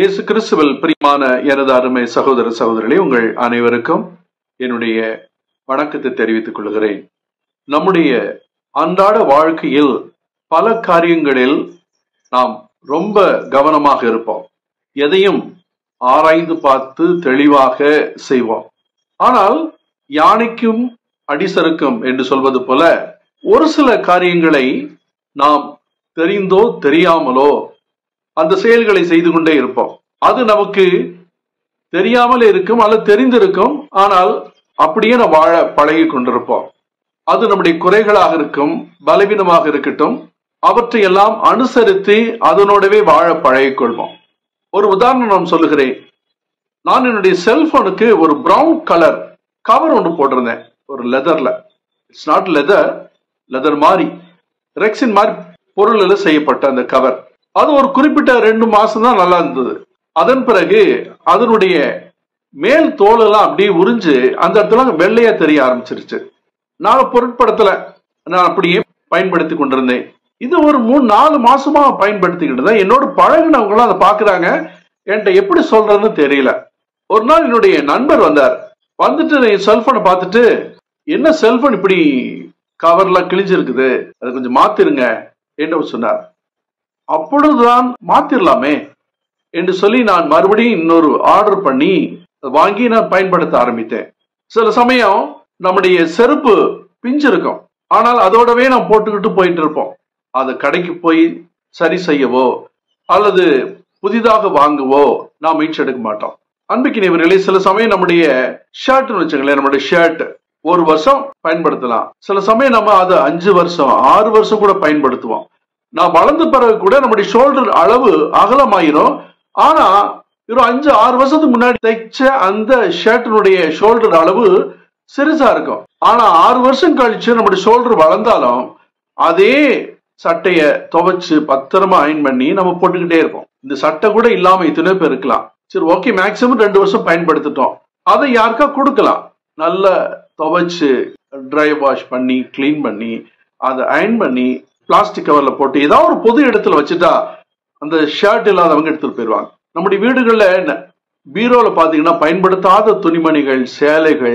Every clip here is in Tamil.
இயேசு கிறிஸ்துவில் பிரியமான எனது அருமை சகோதர சகோதரிகளே உங்கள் அனைவருக்கும் என்னுடைய வணக்கத்தை தெரிவித்துக் கொள்கிறேன் நம்முடைய அன்றாட வாழ்க்கையில் பல காரியங்களில் நாம் ரொம்ப கவனமாக இருப்போம் எதையும் ஆராய்ந்து பார்த்து தெளிவாக செய்வோம் ஆனால் யானைக்கும் அடிசருக்கும் என்று சொல்வது போல ஒரு சில காரியங்களை நாம் தெரிந்தோ தெரியாமலோ அந்த செயல்களை செய்து கொண்டே இருப்போம் அது நமக்கு தெரியாமல் இருக்கும் அல்லது தெரிந்திருக்கும் ஆனால் அப்படியே நாம் வாழ பழகி கொண்டிருப்போம் அது நம்முடைய குறைகளாக இருக்கும் பலவீனமாக இருக்கட்டும் அவற்றை எல்லாம் அனுசரித்து அதனோடவே வாழ பழகிக் கொள்வோம் ஒரு உதாரணம் நான் சொல்லுகிறேன் நான் என்னுடைய செல்போனுக்கு ஒரு பிரவுன் கலர் கவர் ஒன்று போட்டிருந்தேன் ஒரு லெதர்ல இட்ஸ் நாட் லெதர் லெதர் மாதிரி ரெக்ஸின் மாதிரி பொருளில் செய்யப்பட்ட அந்த கவர் அது ஒரு குறிப்பிட்ட ரெண்டு மாசம் தான் நல்லா இருந்தது அதன் பிறகு அதனுடைய மேல் தோலெல்லாம் அப்படியே உறிஞ்சு அந்த இடத்துல வெள்ளையா தெரிய ஆரம்பிச்சிருச்சு நான் பொருட்படுத்தல நான் அப்படியே பயன்படுத்தி கொண்டிருந்தேன் இது ஒரு மூணு நாலு மாசமா பயன்படுத்திக்கிட்டு இருந்தேன் என்னோட பழகினவங்களும் அதை பாக்குறாங்க என்கிட்ட எப்படி சொல்றதுன்னு தெரியல ஒரு நாள் என்னுடைய நண்பர் வந்தார் வந்துட்டு என் செல்போனை பார்த்துட்டு என்ன செல்போன் இப்படி கவர்லாம் கிழிஞ்சிருக்குது அதை கொஞ்சம் மாத்திருங்க என்று சொன்னார் அப்பொழுதுதான் மாத்திரலாமே என்று சொல்லி நான் மறுபடியும் இன்னொரு ஆர்டர் பண்ணி வாங்கி நான் பயன்படுத்த ஆரம்பித்தேன் சில சமயம் நம்முடைய செருப்பு பிஞ்சு இருக்கும் ஆனால் அதோடவே நாம் போட்டுக்கிட்டு போயிட்டு இருப்போம் அது கடைக்கு போய் சரி செய்யவோ அல்லது புதிதாக வாங்கவோ நாம் முயற்சி எடுக்க மாட்டோம் அன்புக்கினவர்களே சில சமயம் நம்முடைய ஷர்ட்னு வச்சுங்களேன் நம்முடைய ஷர்ட் ஒரு வருஷம் பயன்படுத்தலாம் சில சமயம் நம்ம அதை அஞ்சு வருஷம் ஆறு வருஷம் கூட பயன்படுத்துவோம் நான் வளர்ந்த பிறகு கூட நம்முடைய ஷோல்டர் அளவு அகலமாயிரும் ஆனா ஒரு அஞ்சு ஆறு வருஷத்துக்கு முன்னாடி தைச்ச அந்த ஷர்ட்டினுடைய ஷோல்டர் அளவு சிறுசா இருக்கும் ஆனா ஆறு வருஷம் கழிச்சு நம்முடைய ஷோல்டர் வளர்ந்தாலும் அதே சட்டைய துவைச்சு பத்திரமா அயன் பண்ணி நம்ம போட்டுக்கிட்டே இருப்போம் இந்த சட்டை கூட இல்லாம இத்தனை பேர் இருக்கலாம் சரி ஓகே மேக்சிமம் ரெண்டு வருஷம் பயன்படுத்திட்டோம் அதை யாருக்கா கொடுக்கலாம் நல்ல துவைச்சு ட்ரை வாஷ் பண்ணி கிளீன் பண்ணி அதை அயன் பண்ணி பிளாஸ்டிக் கவர்ல போட்டு ஏதாவது ஒரு பொது இடத்துல வச்சுட்டா அந்த ஷர்ட் இல்லாதவங்க எடுத்துட்டு போயிடுவாங்க நம்முடைய வீடுகளில் பீரோல பாத்தீங்கன்னா பயன்படுத்தாத துணிமணிகள் சேலைகள்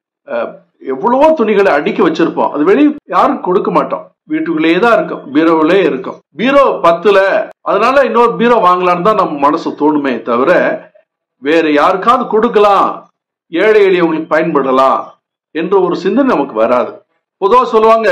எவ்வளவோ துணிகளை அடுக்கி வச்சிருப்போம் அது வெளியே யாரும் கொடுக்க மாட்டோம் வீட்டுக்குள்ளேயே தான் இருக்கும் பீரோவிலே இருக்கும் பீரோ பத்துல அதனால இன்னொரு பீரோ வாங்கலான்னு தான் நம்ம மனசு தோணுமே தவிர வேற யாருக்காவது கொடுக்கலாம் ஏழை எளியவங்களுக்கு பயன்படலாம் என்ற ஒரு சிந்தனை நமக்கு வராது பொதுவாக சொல்லுவாங்க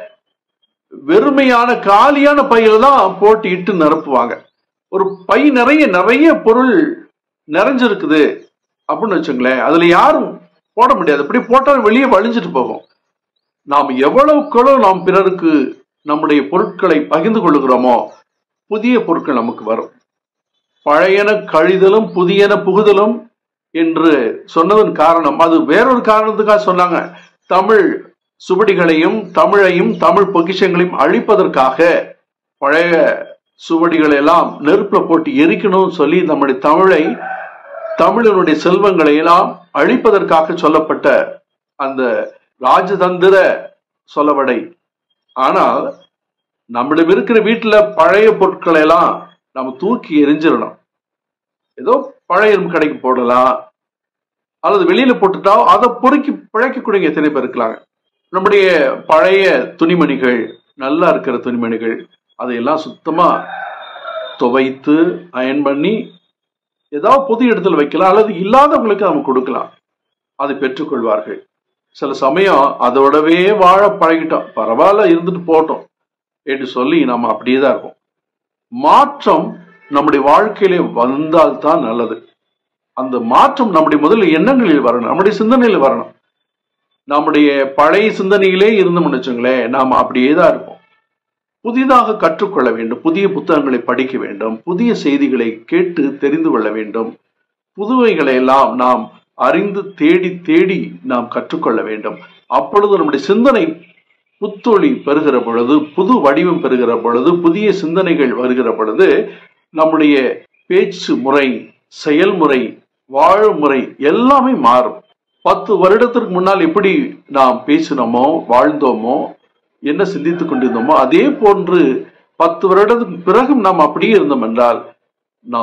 வெறுமையான காலியான பையில தான் போட்டு இட்டு நிரப்புவாங்க ஒரு பை நிறைய நிறைய பொருள் நிறைஞ்சிருக்குது அப்படின்னு வச்சுங்களேன் அதுல யாரும் போட முடியாது அப்படி போட்டால் வெளியே வழிஞ்சிட்டு போகும் நாம் எவ்வளவுக்களோ நாம் பிறருக்கு நம்முடைய பொருட்களை பகிர்ந்து கொள்ளுகிறோமோ புதிய பொருட்கள் நமக்கு வரும் பழையன கழிதலும் புதியன புகுதலும் என்று சொன்னதன் காரணம் அது வேறொரு காரணத்துக்காக சொன்னாங்க தமிழ் சுவடிகளையும் தமிழையும் தமிழ் பொக்கிஷங்களையும் அழிப்பதற்காக பழைய சுவடிகளை எல்லாம் நெருப்புல போட்டு எரிக்கணும்னு சொல்லி நம்முடைய தமிழை தமிழனுடைய செல்வங்களை எல்லாம் அழிப்பதற்காக சொல்லப்பட்ட அந்த ராஜதந்திர சொல்லவடை ஆனால் நம்மிடம் இருக்கிற வீட்டுல பழைய பொருட்களை எல்லாம் நம்ம தூக்கி எரிஞ்சிடணும் ஏதோ பழைய இரும்பு கடைக்கு போடலாம் அல்லது வெளியில போட்டுட்டா அதை பொறுக்கி பிழைக்கக்கூடிய எத்தனை பேர் இருக்கலாங்க நம்முடைய பழைய துணிமணிகள் நல்லா இருக்கிற துணிமணிகள் அதையெல்லாம் சுத்தமா துவைத்து அயன் பண்ணி ஏதாவது பொது இடத்துல வைக்கலாம் அல்லது இல்லாதவங்களுக்கு நம்ம கொடுக்கலாம் அதை பெற்றுக்கொள்வார்கள் சில சமயம் அதோடவே வாழ பழகிட்டோம் பரவாயில்ல இருந்துட்டு போட்டோம் என்று சொல்லி நம்ம அப்படியே தான் இருக்கோம் மாற்றம் நம்முடைய வாழ்க்கையிலே வந்தால்தான் நல்லது அந்த மாற்றம் நம்முடைய முதல் எண்ணங்களில் வரணும் நம்முடைய சிந்தனையில் வரணும் நம்முடைய பழைய சிந்தனையிலே இருந்தோம்னு வச்சுங்களேன் நாம் அப்படியே தான் இருப்போம் புதிதாக கற்றுக்கொள்ள வேண்டும் புதிய புத்தகங்களை படிக்க வேண்டும் புதிய செய்திகளை கேட்டு தெரிந்து கொள்ள வேண்டும் புதுவைகளை எல்லாம் நாம் அறிந்து தேடி தேடி நாம் கற்றுக்கொள்ள வேண்டும் அப்பொழுது நம்முடைய சிந்தனை புத்தொளி பெறுகிற பொழுது புது வடிவம் பெறுகிற பொழுது புதிய சிந்தனைகள் வருகிற பொழுது நம்முடைய பேச்சு முறை செயல்முறை வாழும் முறை எல்லாமே மாறும் பத்து வருடத்திற்கு முன்னால் எப்படி நாம் பேசினோமோ வாழ்ந்தோமோ என்ன சிந்தித்துக் கொண்டிருந்தோமோ அதே போன்று பத்து வருடத்துக்கு பிறகும் நாம் அப்படியே இருந்தோம் என்றால் நாம்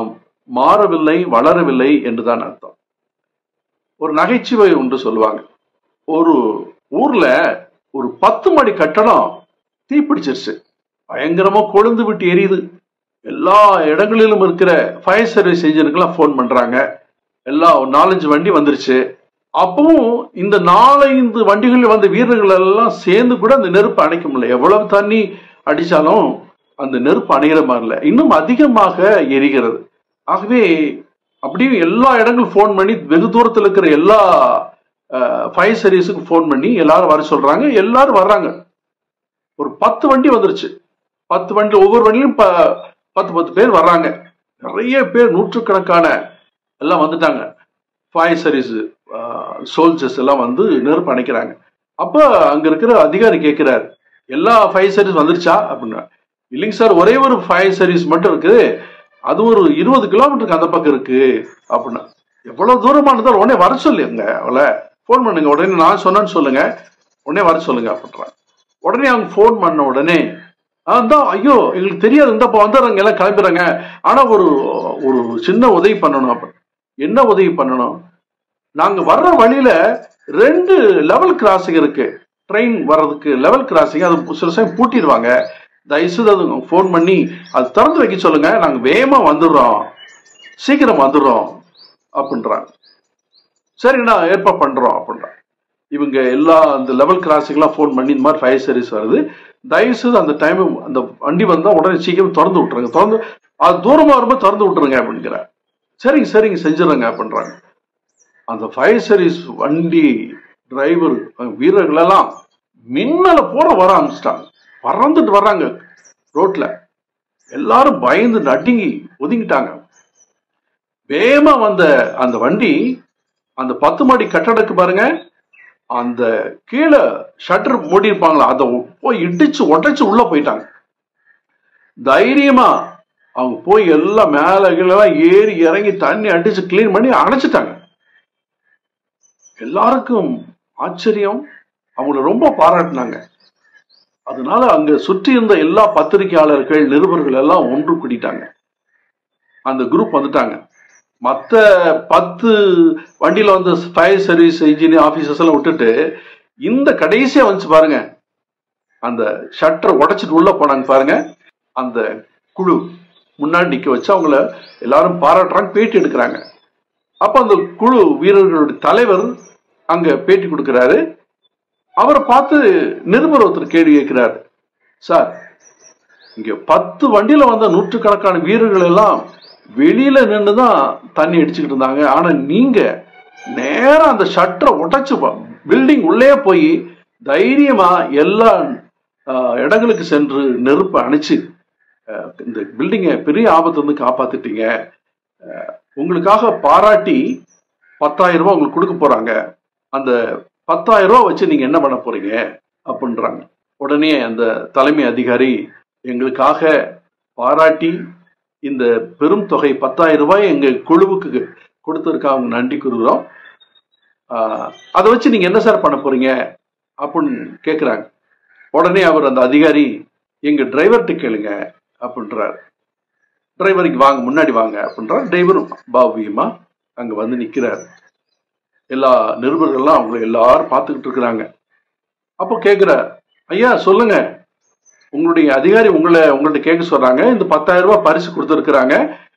மாறவில்லை வளரவில்லை என்றுதான் அர்த்தம் ஒரு நகைச்சுவை ஒன்று சொல்லுவாங்க ஒரு ஊர்ல ஒரு பத்து மாடி கட்டடம் தீப்பிடிச்சிருச்சு பயங்கரமா கொழுந்து விட்டு எரியுது எல்லா இடங்களிலும் இருக்கிற ஃபயர் சர்வீஸ் என்ஜினுக்கெல்லாம் ஃபோன் பண்றாங்க எல்லா ஒரு நாலஞ்சு வண்டி வந்துருச்சு அப்பவும் இந்த நாலஞ்சு வண்டிகளில் வந்த வீரர்கள் எல்லாம் சேர்ந்து கூட அந்த நெருப்பு அணைக்க முடியல எவ்வளவு தண்ணி அடிச்சாலும் அந்த நெருப்பு அணைகிற மாதிரி இல்லை இன்னும் அதிகமாக எரிகிறது ஆகவே அப்படியே எல்லா இடங்களும் ஃபோன் பண்ணி வெகு தூரத்தில் இருக்கிற எல்லா ஃபயர் சர்வீஸுக்கு ஃபோன் பண்ணி எல்லாரும் வர சொல்றாங்க எல்லாரும் வர்றாங்க ஒரு பத்து வண்டி வந்துருச்சு பத்து வண்டி ஒவ்வொரு வண்டியிலும் ப- பத்து பத்து பேர் வர்றாங்க நிறைய பேர் நூற்றுக்கணக்கான எல்லாம் வந்துட்டாங்க ஃபயர் சர்வீஸ் சோல்ஜர்ஸ் எல்லாம் வந்து நெருப்பு அணைக்கிறாங்க அப்போ அங்க இருக்கிற அதிகாரி கேட்கிறார் எல்லா ஃபயர் சர்வீஸ் வந்துருச்சா அப்படின்னா இல்லைங்க சார் ஒரே ஒரு ஃபயர் சர்வீஸ் மட்டும் இருக்குது அது ஒரு இருபது கிலோமீட்டருக்கு அந்த பக்கம் இருக்கு அப்படின்னா எவ்வளவு தூரமா இருந்தாலும் உடனே வர சொல்லுங்க அவளை ஃபோன் பண்ணுங்க உடனே நான் சொன்னேன்னு சொல்லுங்க உடனே வர சொல்லுங்க அப்படின்றான் உடனே அவங்க ஃபோன் பண்ண உடனே அதான் ஐயோ எங்களுக்கு தெரியாது இந்தப்ப வந்துடுறாங்க எல்லாம் கிளம்பிடுறாங்க ஆனா ஒரு ஒரு சின்ன உதவி பண்ணணும் அப்ப என்ன உதவி பண்ணணும் நாங்க வர்ற வழியில ரெண்டு லெவல் கிராசிங் இருக்கு ட்ரெயின் வர்றதுக்கு லெவல் கிராசிங் அது சில சமயம் பூட்டிடுவாங்க தயவுசெய்து அது ஃபோன் பண்ணி அது திறந்து வைக்க சொல்லுங்க நாங்க வேகமா வந்துடுறோம் சீக்கிரம் வந்துடுறோம் அப்படின்றாங்க சரிங்கண்ணா ஏற்பாடு பண்றோம் அப்படின்றாங்க இவங்க எல்லா அந்த லெவல் கிராசிங்லாம் ஃபோன் பண்ணி இந்த மாதிரி ஃபயர் சர்வீஸ் வருது தயவுசெய்து அந்த டைம் அந்த வண்டி வந்தா உடனே சீக்கிரம் திறந்து விட்டுருங்க திறந்து அது தூரமா வரும்போது திறந்து விட்டுருங்க அப்படிங்கிற சரிங்க சரிங்க செஞ்சிடறேங்க அப்படின்றாங்க அந்த ஃபயர் சர்வீஸ் வண்டி டிரைவர் வீரர்கள் எல்லாம் மின்னல போற வர ஆரம்பிச்சிட்டாங்க பறந்துட்டு வர்றாங்க ரோட்ல எல்லாரும் பயந்து நடுங்கி ஒதுங்கிட்டாங்க வேகமா வந்த அந்த வண்டி அந்த பத்து மாடி கட்டடக்கு பாருங்க அந்த கீழே ஷட்டர் மூடி இருப்பாங்களா அதை போய் இடிச்சு உடைச்சு உள்ள போயிட்டாங்க தைரியமா அவங்க போய் எல்லாம் மேல கீழெல்லாம் ஏறி இறங்கி தண்ணி அடிச்சு கிளீன் பண்ணி அணைச்சிட்டாங்க எல்லாருக்கும் ஆச்சரியம் அவங்கள ரொம்ப பாராட்டினாங்க அதனால அங்க சுற்றி இருந்த எல்லா பத்திரிகையாளர்கள் நிருபர்கள் எல்லாம் ஒன்று கூடிட்டாங்க அந்த குரூப் வந்துட்டாங்க மற்ற பத்து வண்டியில வந்து ஃபயர் சர்வீஸ் இன்ஜினியர் ஆபீசர்ஸ் எல்லாம் விட்டுட்டு இந்த கடைசியா வந்துச்சு பாருங்க அந்த ஷட்டரை உடைச்சிட்டு உள்ள போனாங்க பாருங்க அந்த குழு முன்னாடி நிக்க வச்சு அவங்கள எல்லாரும் பாராட்டுறாங்க பேட்டி எடுக்கிறாங்க அப்ப அந்த குழு வீரர்களுடைய தலைவர் அங்க பேட்டி கொடுக்கிறாரு அவரை பார்த்து நிருபர் ஒருத்தர் கேள்வி கேட்கிறார் சார் இங்க பத்து வண்டியில வந்த நூற்றுக்கணக்கான வீரர்கள் எல்லாம் வெளியில நின்று தான் தண்ணி அடிச்சுக்கிட்டு இருந்தாங்க ஆனா நீங்க நேரா அந்த ஷட்டரை உடைச்சு பில்டிங் உள்ளே போய் தைரியமா எல்லா ஆஹ், இடங்களுக்கு சென்று நெருப்பை அணைச்சு ஆஹ், இந்த பில்டிங்கை பெரிய ஆபத்து வந்து காப்பாத்திட்டீங்க ஆஹ், உங்களுக்காக பாராட்டி பத்தாயிரம் ரூபாய் உங்களுக்கு கொடுக்க போறாங்க அந்த பத்தாயிரம் ரூபாய் வச்சு நீங்க என்ன பண்ண போறீங்க அப்படின்றாங்க உடனே அந்த தலைமை அதிகாரி எங்களுக்காக பாராட்டி இந்த பெரும் தொகை பத்தாயிரம் ரூபாய் எங்க குழுவுக்கு கொடுத்ததுக்காக அவங்க நன்றி கூறுகிறோம் ஆஹ், அதை வச்சு நீங்க என்ன சார் பண்ண போறீங்க அப்படின்னு கேக்குறாங்க உடனே அவர் அந்த அதிகாரி எங்க டிரைவர்கிட்ட கேளுங்க அப்படின்றாரு டிரைவருக்கு வாங்க முன்னாடி வாங்க அப்படின்றார் டிரைவரும் பாவியமா அங்க வந்து நிக்கிறார் எல்லா நிருபர்கள்லாம் அவங்களை எல்லாரும் பார்த்துக்கிட்டு இருக்கிறாங்க அப்போ கேட்குறார் ஐயா சொல்லுங்க உங்களுடைய அதிகாரி உங்களை உங்கள்ட்ட கேட்க சொல்றாங்க இந்த பத்தாயிரம் ரூபாய் பரிசு கொடுத்துருக்குறாங்க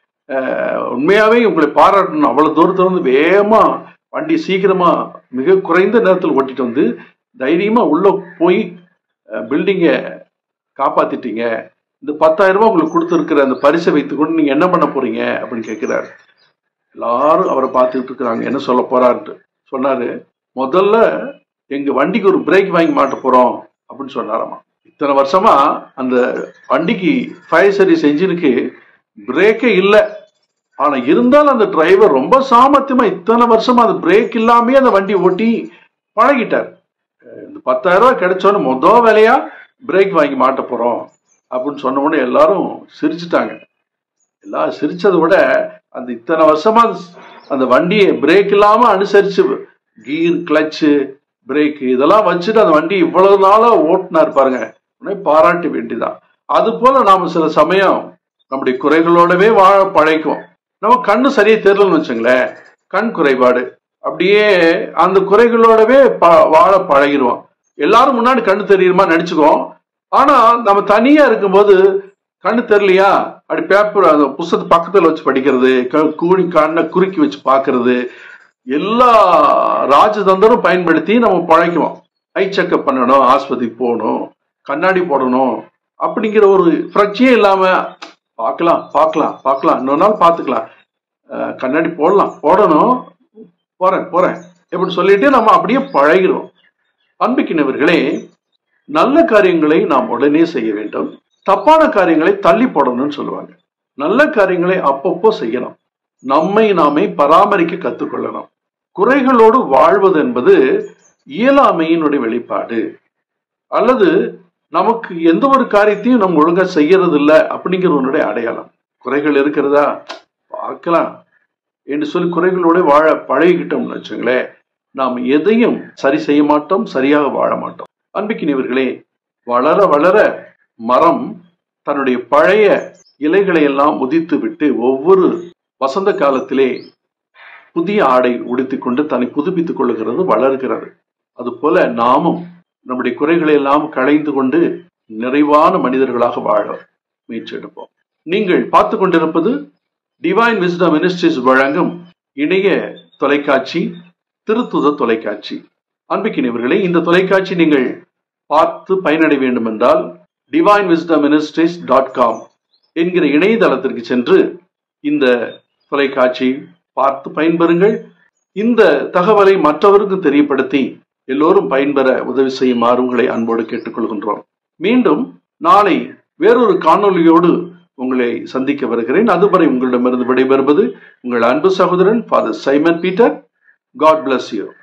உண்மையாவே உங்களை பாராட்டணும் அவ்வளவு தூரத்துல இருந்து வேகமா வண்டி சீக்கிரமா மிக குறைந்த நேரத்தில் ஓட்டிட்டு வந்து தைரியமா உள்ள போய் பில்டிங்கை காப்பாத்திட்டீங்க இந்த பத்தாயிரம் ரூபாய் உங்களுக்கு கொடுத்துருக்கிற அந்த பரிசை வைத்துக்கொண்டு நீங்க என்ன பண்ண போறீங்க அப்படின்னு கேட்கிறாரு எல்லாரும் அவரை பார்த்துக்கிட்டு இருக்கிறாங்க என்ன சொல்ல போறாருன்ட்டு சொன்னாரு முதல்ல எங்க வண்டிக்கு ஒரு பிரேக் வாங்கி மாட்ட போறோம் அப்படின்னு சொன்னாராமா இத்தனை வருஷமா அந்த வண்டிக்கு ஃபயர் சர்வீஸ் என்ஜினுக்கு பிரேக்கே இல்லை ஆனா இருந்தாலும் அந்த டிரைவர் ரொம்ப சாமர்த்தியமா இத்தனை வருஷமா அந்த பிரேக் இல்லாமே அந்த வண்டி ஓட்டி பழகிட்டார் அஹ் இந்த பத்தாயிரம் ரூபாய் கிடைச்சோன்னு மொதல் வேலையா பிரேக் வாங்கி மாட்ட போறோம் அப்படின்னு சொன்ன உடனே எல்லாரும் சிரிச்சுட்டாங்க எல்லாரும் சிரிச்சதை விட அந்த இத்தனை வருஷமா அந்த- அந்த வண்டியை பிரேக் இல்லாம அனுசரிச்சு கீர் கிளச்சு பிரேக் இதெல்லாம் வச்சுட்டு அந்த வண்டி இவ்வளவு நாளா ஓட்டினார் பாருங்க உடனே பாராட்ட வேண்டியதான் அது போல நாம சில சமயம் நம்முடைய குறைகளோடவே வாழ பழைக்கும் நம்ம கண்ணு சரியா தெரியலன்னு வச்சுங்களேன் கண் குறைபாடு அப்படியே அந்த குறைகளோடவே ப- வாழ பழகிடுவோம் எல்லாரும் முன்னாடி கண்ணு தெரியுமா நடிச்சுக்குவோம் ஆனா நம்ம தனியா இருக்கும்போது கண்ணு தெரியலையா அப்படி பேப்பர் அந்த புஸ்தகத்தை பக்கத்துல வச்சு படிக்கிறது க- கூடி கண்ணை குறுக்கி வச்சு பார்க்கிறது எல்லா ராஜதந்திரம் பயன்படுத்தி நம்ம பழைக்குவோம் ஐ செக்அப் பண்ணணும் ஆஸ்பத்திரிக்கு போகணும் கண்ணாடி போடணும் அப்படிங்கிற ஒரு ஃப்ரக்சியே இல்லாம பார்க்கலாம் பார்க்கலாம் பார்க்கலாம் இன்னொரு நாள் பார்த்துக்கலாம் அஹ் கண்ணாடி போடலாம் போடணும் போறேன் போறேன் எப்படி சொல்லிட்டு நம்ம அப்படியே பழகிறோம் அன்பிக்கினவர்களே நல்ல காரியங்களை நாம் உடனே செய்ய வேண்டும் தப்பான காரியங்களை தள்ளி போடணும்னு சொல்லுவாங்க நல்ல காரியங்களை அப்பப்போ செய்யணும் நம்மை நாமே பராமரிக்க கத்துக்கொள்ளணும் குறைகளோடு வாழ்வது என்பது இயலாமையினுடைய வெளிப்பாடு அல்லது நமக்கு எந்த ஒரு காரியத்தையும் நம்ம ஒழுங்கா செய்யறது இல்ல அப்படிங்கிற உன்னுடைய அடையாளம் குறைகள் இருக்கிறதா பார்க்கலாம் என்று சொல்லி குறைகளோட வாழ பழகிக்கிட்டோம்னு வச்சுங்களேன் நாம் எதையும் சரி செய்ய மாட்டோம் சரியாக வாழ மாட்டோம் அன்பிக்கினியவர்களே வளர வளர மரம் தன்னுடைய பழைய இலைகளை எல்லாம் உதித்து விட்டு ஒவ்வொரு வசந்த காலத்திலே புதிய ஆடை உடுத்திக் கொண்டு தன்னை புதுப்பித்துக் கொள்ளுகிறது வளர்கிறது அதுபோல நாமும் நம்முடைய குறைகளை எல்லாம் களைந்து கொண்டு நிறைவான மனிதர்களாக வாழ முயற்சி எடுப்போம் நீங்கள் பார்த்து கொண்டிருப்பது டிவைன் விஸ்டம் மினிஸ்ட்ரிஸ் வழங்கும் இணைய தொலைக்காட்சி திருத்துத தொலைக்காட்சி அன்பிக்கினவர்களே இந்த தொலைக்காட்சி நீங்கள் பார்த்து பயனடைய வேண்டும் என்றால் divine wisdom ministries dot com என்கிற இணையதளத்திற்கு சென்று இந்த தொலைக்காட்சி பார்த்து பயன்பெறுங்கள் இந்த தகவலை மற்றவருக்கு தெரியப்படுத்தி எல்லோரும் பயன்பெற உதவி செய்யுமாறு உங்களை அன்போடு கேட்டுக்கொள்கின்றோம் மீண்டும் நாளை வேறொரு காணொளியோடு உங்களை சந்திக்க வருகிறேன் அதுவரை உங்களிடமிருந்து விடைபெறுவது உங்கள் அன்பு சகோதரன் father Simon Peter God bless you